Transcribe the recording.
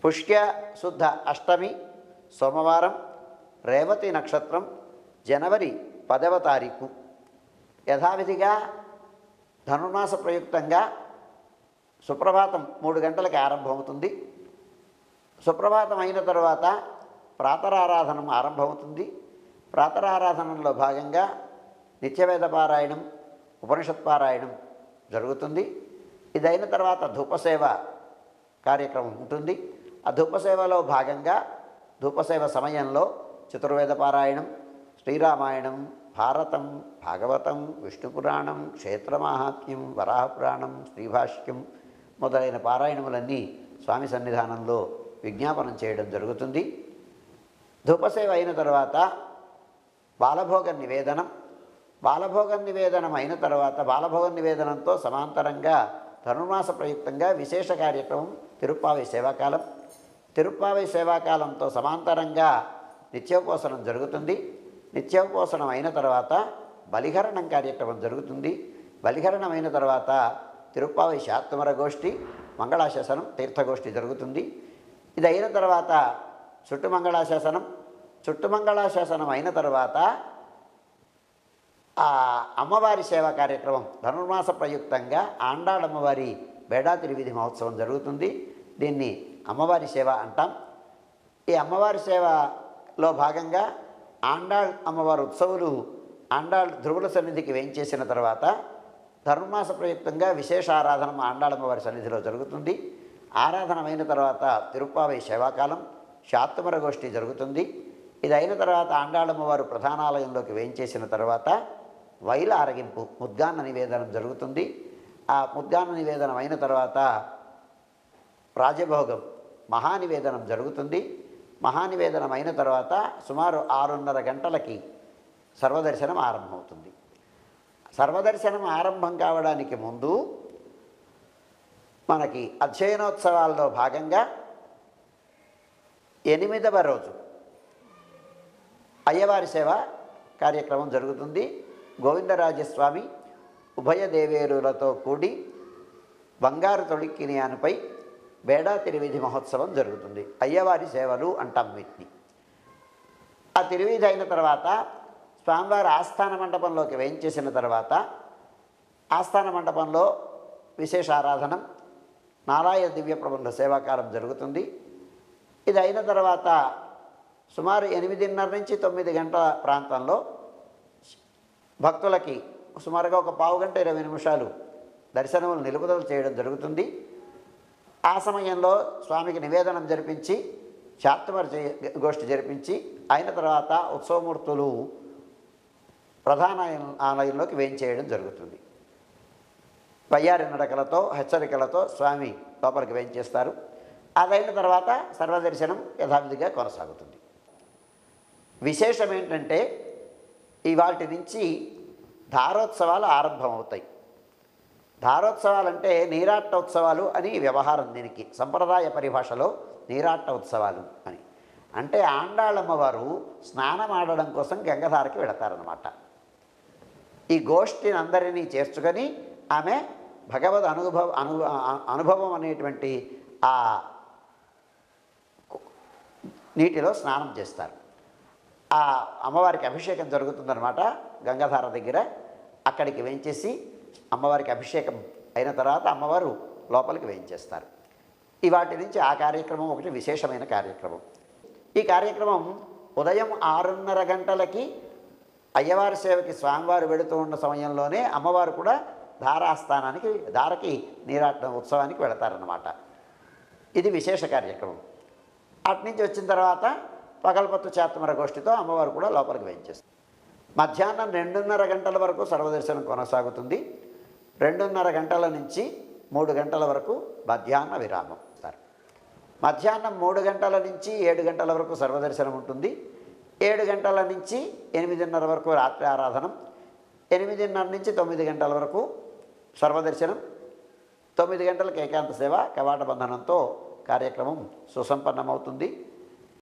పుష్య శుద్ధ అష్టమి సోమవారం రేవతి నక్షత్రం జనవరి పదవ తారీఖు యథావిధిగా ధనుర్మాస ప్రయుక్తంగా సుప్రభాతం మూడు గంటలకి ఆరంభమవుతుంది సుప్రభాతం అయిన తర్వాత ప్రాతరారాధనం ఆరంభమవుతుంది ప్రాతరారాధనలో భాగంగా నిత్యవేద పారాయణం ఉపనిషత్ పారాయణం జరుగుతుంది ఇది అయిన తర్వాత ధూపసేవ కార్యక్రమం ఉంటుంది ఆ ధూపసేవలో భాగంగా ధూపసేవ సమయంలో చతుర్వేద పారాయణం శ్రీరామాయణం భారతం భాగవతం విష్ణు పురాణం క్షేత్రమాహాత్మ్యం వరాహపురాణం శ్రీభాష్యం మొదలైన పారాయణములన్నీ స్వామి సన్నిధానంలో విజ్ఞాపనం చేయడం జరుగుతుంది ధూపసేవ అయిన తర్వాత బాలభోగ నివేదనం బాలభోగ నివేదనం అయిన తర్వాత బాలభోగ నివేదనంతో సమాంతరంగా ధనుర్మాస ప్రయుక్తంగా విశేష కార్యక్రమం తిరుప్పావై సేవాకాలం తిరుప్పావై సేవాకాలంతో సమాంతరంగా నిత్యోపోసనం జరుగుతుంది నిత్యోపోసనం అయిన తర్వాత బలిహరణం కార్యక్రమం జరుగుతుంది బలిహరణం అయిన తర్వాత తిరుప్పావై శాత్మర గోష్ఠి మంగళాశాసనం తీర్థగోష్ఠి జరుగుతుంది ఇది అయిన తర్వాత చుట్టుమంగళాశాసనం చుట్టుమంగళాశాసనం అయిన తర్వాత ఆ అమ్మవారి సేవా కార్యక్రమం ధనుర్మాస ప్రయుక్తంగా ఆండాళమ్మవారి బేడా తిరువిధి మహోత్సవం జరుగుతుంది దీన్ని అమ్మవారి సేవ అంటాం ఈ అమ్మవారి సేవలో భాగంగా ఆండాళ్ అమ్మవారి ఉత్సవులు ఆండాళ్ ధ్రువుల సన్నిధికి వేయించేసిన తర్వాత ధనుర్మాస ప్రయుక్తంగా విశేష ఆరాధన ఆండాళమ్మవారి సన్నిధిలో జరుగుతుంది ఆరాధన అయిన తర్వాత తిరుప్పావై సేవాకాలం శాత్తమర గోష్ఠి జరుగుతుంది ఇది అయిన తర్వాత ఆండాళమ్మవారు ప్రధానాలయంలోకి వేయించేసిన తర్వాత వైల ఆరగింపు ముద్గాన్న నివేదనం జరుగుతుంది ఆ ముద్గాన్న నివేదనం అయిన తర్వాత రాజభోగం మహానివేదనం జరుగుతుంది మహానివేదనం అయిన తర్వాత సుమారు ఆరున్నర గంటలకి సర్వదర్శనం ఆరంభమవుతుంది సర్వదర్శనం ఆరంభం కావడానికి ముందు మనకి అధ్యయనోత్సవాల్లో భాగంగా ఎనిమిదవ రోజు అయ్యవారి సేవ కార్యక్రమం జరుగుతుంది గోవిందరాజస్వామి ఉభయ దేవేరులతో కూడి బంగారు తొడిక్కినియానుపై బేడా తిరువిధి మహోత్సవం జరుగుతుంది అయ్యవారి సేవలు అంటాం వీటిని ఆ తిరువిధి అయిన తర్వాత స్వామివారి ఆస్థాన మండపంలోకి వేయించేసిన తర్వాత ఆస్థాన మండపంలో విశేష ఆరాధనం నారాయణ దివ్య ప్రబంధ సేవాకాలం జరుగుతుంది ఇది అయిన తర్వాత సుమారు ఎనిమిదిన్నర నుంచి తొమ్మిది గంటల ప్రాంతంలో భక్తులకి సుమారుగా ఒక పావు గంట ఇరవై నిమిషాలు దర్శనములు నిలుపుదల చేయడం జరుగుతుంది ఆ సమయంలో స్వామికి నివేదనం జరిపించి శాత్తమర గోష్ఠి జరిపించి అయిన తర్వాత ఉత్సవమూర్తులు ప్రధాన ఆలయంలోకి వేయించేయడం జరుగుతుంది వయ్యారి నడకలతో హెచ్చరికలతో స్వామి లోపలికి వేయించేస్తారు అదైన తర్వాత సర్వదర్శనం యథావిధిగా కొనసాగుతుంది విశేషం ఏంటంటే ఇవాటి నుంచి ధారోత్సవాలు ఆరంభమవుతాయి ధారోత్సవాలంటే నీరాట ఉత్సవాలు అని వ్యవహారం దీనికి సంప్రదాయ పరిభాషలో నీరాట ఉత్సవాలు అని అంటే ఆండాళమ్మవారు స్నానం ఆడడం కోసం గంగధారకి వెళతారనమాట ఈ గోష్ఠిని అందరినీ చేర్చుకొని ఆమె భగవద్ అనుభవ అను అనుభవం అనేటువంటి ఆ నీటిలో స్నానం చేస్తారు ఆ అమ్మవారికి అభిషేకం జరుగుతుందన్నమాట గంగాధార దగ్గర అక్కడికి వేయించేసి అమ్మవారికి అభిషేకం అయిన తర్వాత అమ్మవారు లోపలికి వేయించేస్తారు ఈ వాటి నుంచి ఆ కార్యక్రమం ఒకటి విశేషమైన కార్యక్రమం ఈ కార్యక్రమం ఉదయం ఆరున్నర గంటలకి అయ్యవారి సేవకి స్వామివారు వెళుతూ ఉన్న సమయంలోనే అమ్మవారు కూడా ధారాస్థానానికి ధారకి నీరాట ఉత్సవానికి వెళతారన్నమాట ఇది విశేష కార్యక్రమం అటు నుంచి వచ్చిన తర్వాత పగలపత్తు చేతమర గోష్ఠితో అమ్మవారు కూడా లోపలికి వేయించేస్తారు మధ్యాహ్నం రెండున్నర గంటల వరకు సర్వదర్శనం కొనసాగుతుంది రెండున్నర గంటల నుంచి మూడు గంటల వరకు మధ్యాహ్న విరామం ఇస్తారు మధ్యాహ్నం మూడు గంటల నుంచి ఏడు గంటల వరకు సర్వదర్శనం ఉంటుంది ఏడు గంటల నుంచి ఎనిమిదిన్నర వరకు రాత్రి ఆరాధనం ఎనిమిదిన్నర నుంచి తొమ్మిది గంటల వరకు సర్వదర్శనం తొమ్మిది గంటలకు ఏకాంత సేవ కవాట బంధనంతో కార్యక్రమం సుసంపన్నమవుతుంది